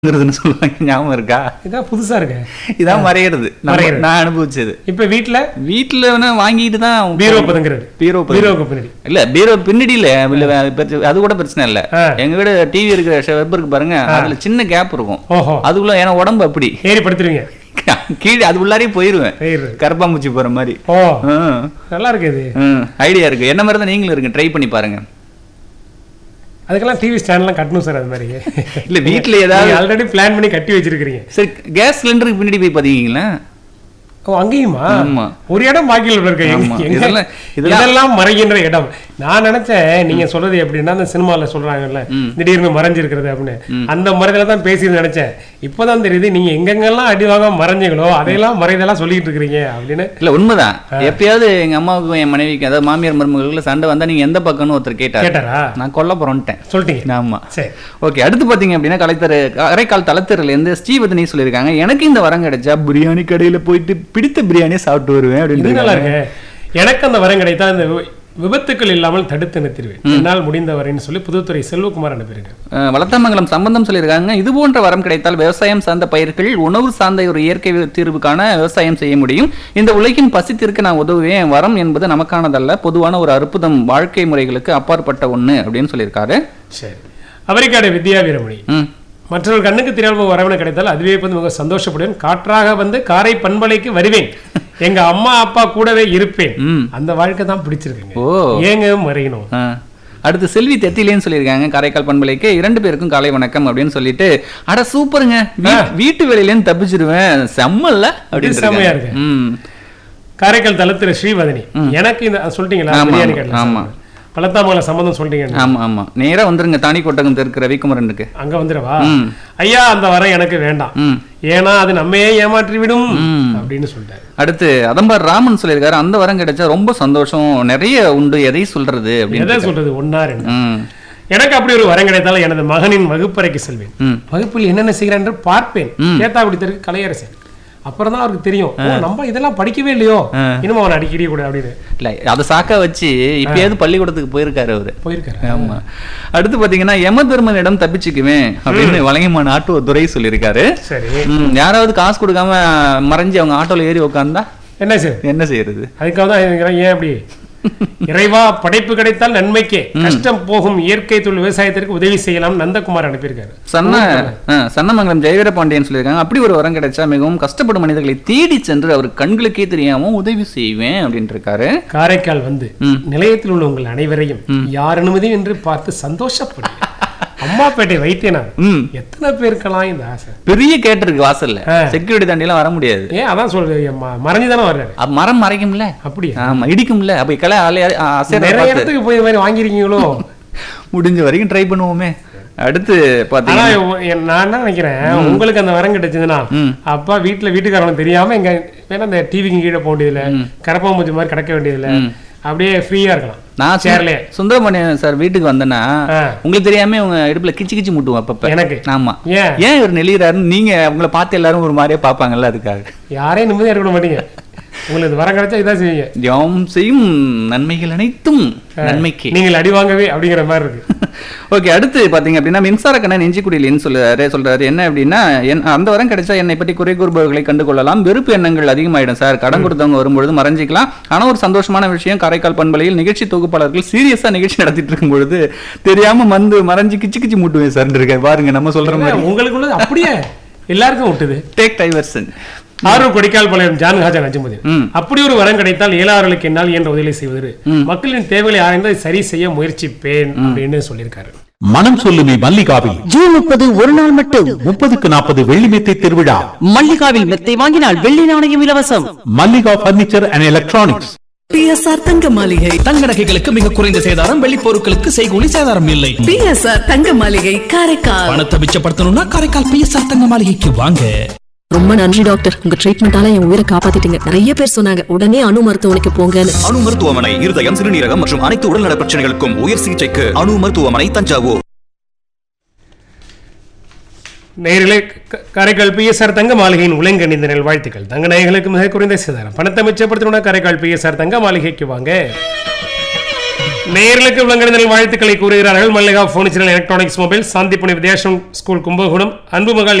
ங்கிறதுன்னு சொல்லுவாங்க ஞாபகம் இருக்கா இதான் புதுசா இருக்கு இதான் மறையிறது நம்ம- மறையிறது. நான் அனுபவிச்சது இப்ப வீட்ல வீட்டுல வேணா வாங்கிட்டு தான் பீரோ பதுங்கிறது பீரோ பதுங்கு. பீரோக்கு பின்னாடி இல்ல பீரோ பின்னாடி இல்ல இல்ல, பிரச்ச- அது கூட பிரச்சனை இல்ல ஆ. எங்க வீடு டிவி இருக்கிற வெப் இருக்கு பாருங்க அதுல சின்ன கேப் இருக்கும் ஓஹோ அதுக்குள்ள ஏன்னா உடம்பு அப்படி ஏறி படுத்துருவீங்க கீழே அது உள்ளாரே போயிருவேன் ஏறு. கரப்பாம்பூச்சி போற மாதிரி ஓ நல்லா இருக்கு இது ஐடியா இருக்கு என்ன மாதிரி தான் நீங்களும் இருக்கு ட்ரை பண்ணி பாருங்க அதுக்கெல்லாம் டிவி ஸ்டாண்ட்லாம் கட்டணும் சார் அது மாதிரி இல்ல வீட்டுல ஏதாவது ஆல்ரெடி பிளான் பண்ணி கட்டி வச்சிருக்கீங்க சரி கேஸ் சிலிண்டருக்கு பின்னாடி போய் பாத்தீங்களா ஓ அங்கேயுமா ஆமா. ஒரு இடம் பாக்கியில் இருக்க ஆமா. இதெல்லாம்- இதெல்லாம் இதெல்லாம் மறைகின்ற இடம் நான் நினைச்சேன் நீங்க சொல்றது எப்படின்னா அந்த சினிமால சொல்றாங்கல்ல திடீர்னு மறைஞ்சிருக்கிறது அப்படின்னு அந்த மறைதல தான் பேசி நினைச்சேன் இப்பதான் தெரியுது நீங்க எங்கெங்கெல்லாம் அடி வாங்க மறைஞ்சீங்களோ அதையெல்லாம் மறைதெல்லாம் சொல்லிட்டு இருக்கிறீங்க அப்படின்னு இல்ல உண்மைதான் எப்பயாவது எங்க அம்மாவுக்கும் என் மனைவிக்கு அதாவது மாமியார் மருமகளுக்குள்ள சண்டை வந்தா நீங்க எந்த பக்கம்னு ஒருத்தர் கேட்டார் கேட்டாரா நான் கொல்ல போறோன்ட்டேன் சொல்லிட்டீங்க ஆமா சரி ஓகே அடுத்து பாத்தீங்க அப்படின்னா கலைத்தர் அரைக்கால் தலத்தரில் இருந்து ஸ்ரீவதனி சொல்லியிருக்காங்க எனக்கு இந்த வரம் கிடைச்சா பிரியாணி கடையில போயிட்டு பிடித்த பிரியாணியை சாப்பிட்டு வருவேன் இது அப்படின்னு நல்லா இருக்கு எனக்கு அந்த வரம் கிடைத்தா இந்த வி- விபத்துக்கள் இல்லாமல் தடுத்து நிறுத்திடுவேன் என்னால் முடிந்த வரைன்னு சொல்லி புதுத்துறை செல்வகுமார் அனுப்பியிருக்காரு அஹ் வளத்தாமங்கலம் சம்பந்தம் சொல்லியிருக்காங்க இது போன்ற வரம் கிடைத்தால் விவசாயம் சார்ந்த பயிர்கள் உணவு சார்ந்த ஒரு இயற்கை தீர்வுக்கான விவசாயம் செய்ய முடியும் இந்த உலகின் பசித்திற்கு நான் உதவுவேன் வரம் என்பது நமக்கானதல்ல பொதுவான ஒரு அற்புதம் வாழ்க்கை முறைகளுக்கு அப்பாற்பட்ட ஒண்ணு அப்படின்னு சொல்லியிருக்காரு சரி அவரிக்காடு வித்யா வீரமணி ம் மற்றவர்கள் கண்ணுக்கு தெரியாம வரவன கிடைத்தால் அதுவே வந்து மிக சந்தோஷப்படுவேன் காற்றாக வந்து காரை பண்பலைக்கு வருவேன் எங்க அம்மா அப்பா கூடவே இருப்பேன் ம் அந்த வாழ்க்கை தான் பிடிச்சிருக்குங்க ஓ ஏங்க மறையணும் ஆ. அடுத்து செல்வி தெத்திலேன்னு சொல்லியிருக்காங்க காரைக்கால் பண்பலைக்கு இரண்டு பேருக்கும் காலை வணக்கம் அப்படின்னு சொல்லிட்டு அட சூப்பருங்க வீ- வீட்டு வேலையிலேருந்து தப்பிச்சிருவேன் செம்மல்ல அப்படின்னு செம்மையா இருக்காங்க. இருக்கு. ம் காரைக்கால் தலத்துல ஸ்ரீவதனி எனக்கு இந்த சொல்லிட்டீங்களா ஆமா, பிரியாணி ஆமா, கடல ஆமா. பழத்தாமலை சம்பந்தம் சொல்லிட்டீங்க ஆமா ஆமா நேரா வந்துருங்க தானி கொட்டகம் தெற்கு ரவிக்குமரனுக்கு அங்க வந்துடவா ம். ஐயா அந்த வரம் எனக்கு வேண்டாம் ம் ஏன்னா அது நம்மையே ஏமாற்றி விடும் ம். அப்படின்னு சொல்லிட்டாரு அடுத்து அதம்பார் ராமன் சொல்லியிருக்காரு அந்த வரம் கிடைச்சா ரொம்ப சந்தோஷம் நிறைய உண்டு எதை சொல்றது அப்படின்னு எதை சொல்றது ஒன்னா ரெண்டு ம் எனக்கு அப்படி ஒரு வரம் கிடைத்தால் எனது மகனின் வகுப்பறைக்கு செல்வேன் ம் வகுப்பில் என்னென்ன செய்கிறான் என்று பார்ப்பேன் கேத்தாக்குடி தெருக்கு கலையரசன் அப்புறம் தான் அவருக்கு தெரியும் ஓ நம்ம இதெல்லாம் படிக்கவே இல்லையோ இனிமே அவனை அடிக்கடி கூட அப்படின்னு இல்ல அதை சாக்கா வச்சு இப்பயாவது பள்ளிக்கூடத்துக்கு போயிருக்காரு அவரு போயிருக்காரு ஆமா அடுத்து பாத்தீங்கன்னா யம தர்மனிடம் தப்பிச்சுக்குவேன் அப்படின்னு வழங்கமான ஆட்டோ துரை சொல்லியிருக்காரு சரி ம், யாராவது காசு கொடுக்காம மறைஞ்சு அவங்க ஆட்டோல ஏறி உட்காந்தா என்ன சார் என்ன செய்யறது அதுக்காக தான் இருக்கிறேன். ஏன் அப்படி இறைவா படைப்பு கிடைத்தால் நன்மைக்கே கஷ்டம் போகும் இயற்கை தொழில் விவசாயத்திற்கு உதவி செய்யலாம் நந்தகுமார் அனுப்பியிருக்காரு சன்ன ஆ, சன்னமங்கலம் ஜெயவீர பாண்டியன் சொல்லியிருக்காங்க அப்படி ஒரு வரம் கிடைச்சா மிகவும் கஷ்டப்படும் மனிதர்களை தேடி சென்று அவர் கண்களுக்கே தெரியாம உதவி செய்வேன் அப்படின்ட்டு இருக்காரு காரைக்கால் வந்து ம். நிலையத்தில் உள்ள உங்கள் அனைவரையும் யார் அனுமதி என்று பார்த்து சந்தோஷப்படுங்க அம்மாப்பேட்டை வைத்தியனார் ம் எத்தனை பேருக்கெல்லாம் இந்த ஆசை பெரிய கேட் இருக்கு வாசல்ல ஆ. செக்யூரிட்டி தாண்டிலாம் வர முடியாது ஏன் அதான் சொல்றது மறைஞ்சு தானே வர்றாரு அப்ப மரம் மறைக்கும்ல அப்படியா ஆமா இடிக்கும்ல அப்ப கிளை அலைய அசைற நிறைய பார்த்து இடத்துக்கு போய் இந்த மாதிரி வாங்கிருக்கீங்களோ முடிஞ்ச வரைக்கும் ட்ரை பண்ணுவோமே அடுத்து ஆனா பாத்தீங்கன்னா எ- நான் என்ன நினைக்கிறேன் உங்களுக்கு அந்த வரம் கிடைச்சதுன்னா ம். அப்பா வீட்டுல வீட்டுக்காரனுக்கு தெரியாம இங்க வேணா இந்த டிவிக்கு கீழே போக வேண்டியதில்ல கரப்பாம்பூச்சி மாதிரி கிடக்க வேண்டியதில்ல அப்படியே ஃப்ரீயா இருக்கலாம் நான் சு- சேர்லயே சுந்தரமணியன் சார் வீட்டுக்கு வந்தேன்னா ஆ. உங்களுக்கு தெரியாம உங்க இடுப்புல கிச்சு கிச்சு முட்டுவோம் அப்பப்ப எனக்கு ஆமா ஏன் ஏன் இவர் நெளிகிறாருன்னு நீங்க உங்களை பார்த்து எல்லாரும் ஒரு மாதிரியே பார்ப்பாங்கல்ல அதுக்காக யாரையும் நிம்மதியா இருக்க மாட்டீங்க உங்களுக்கு இது வரம் கிடைச்சா இதான் செய்வீங்க யாம் செய்யும் நன்மைகள் அனைத்தும் நன்மைக்கு நீங்கள் அடி வாங்கவே அப்படிங்கிற மாதிரி இருக்கு ஓகே அடுத்து பாத்தீங்க அப்படின்னா மின்சார கண்ணன் நெஞ்சிக்குடியிலின்னு சொல்றாரு சொல்றாரு என்ன அப்படின்னா என் அந்த வரம் கிடைச்சா என்னை பற்றி குறை கூறுபவர்களை கண்டு கொள்ளலாம் வெறுப்பு எண்ணங்கள் அதிகமாயிடும் சார் கடன் கொடுத்தவங்க வரும்பொழுது மறைஞ்சிக்கலாம் ஆனா ஒரு சந்தோஷமான விஷயம் காரைக்கால் பண்பலையில் நிகழ்ச்சி தொகுப்பாளர்கள் சீரியஸா நிகழ்ச்சி நடத்திட்டு இருக்கும் பொழுது தெரியாம வந்து மறைஞ்சு கிச்சு கிச்சு மூட்டுவேன் சார் இருக்கேன் பாருங்க நம்ம சொல்ற மாதிரி உங்களுக்குள்ள அப்படியே எல்லாருக்கும் விட்டுது take diversion Aarur Kodikkal Palayam John Haja Najamudeen ம் அப்படி ஒரு வரம் கிடைத்தால் ஏழாவர்களுக்கு என்னால் என்ற உதவி செய்வது மக்களின் தேவைகளை ஆராய்ந்து அதை சரி செய்ய முயற்சிப்பேன் அப்படின்னு சொல்லியிருக்காரு மனம் சொல்லுமே மல்லிகாவில் ஜூன் முப்பது ஒரு நாள் மட்டும் முப்பதுக்கு நாற்பது வெள்ளி மெத்தை திருவிழா மல்லிகாவில் மெத்தை வாங்கினால் வெள்ளி நாணயம் இலவசம் Mallika furniture and electronics BSR Thanga Maligai தங்க நகைகளுக்கு மிக குறைந்த சேதாரம் வெள்ளி பொருட்களுக்கு செய்கூலி சேதாரம் இல்லை பிஎஸ்ஆர் தங்க மாளிகை காரைக்கால் பணத்தை மிச்சப்படுத்தணும்னா காரைக்கால் பிஎஸ்ஆர் தங்க மாளிகைக்கு வாங்க ரொம்ப நன்றி டாக்டர் உங்க ட்ரீட்மெண்டால என் உயிரை காப்பாத்திட்டீங்க நிறைய பேர் சொன்னாங்க உடனே அணு மருத்துவமனைக்கு போங்கன்னு அணு மருத்துவமனை இருதயம் சிறுநீரகம் மற்றும் அனைத்து உடல்நல பிரச்சனைகளுக்கும் உயர் சிகிச்சைக்கு அணு மருத்துவமனை தஞ்சாவூர் நேரிலே க- காரைக்கால் பிஎஸ்ஆர் தங்க மாளிகையின் உலங்கணிந்த நெல் வாழ்த்துக்கள் தங்க நாயகளுக்கு மிக குறைந்த சேதாரம் பணத்தை மிச்சப்படுத்தணும்னா காரைக்கால் பிஎஸ்ஆர் தங்க மாளிகைக்கு வாங்க நேர்களுக்கு விளங்குதல் வாழ்த்துக்களை கூறுகிறார்கள் Mallika furniture electronics mobile Sandipani Vidyasram school Kumbakonam அன்பு மகள்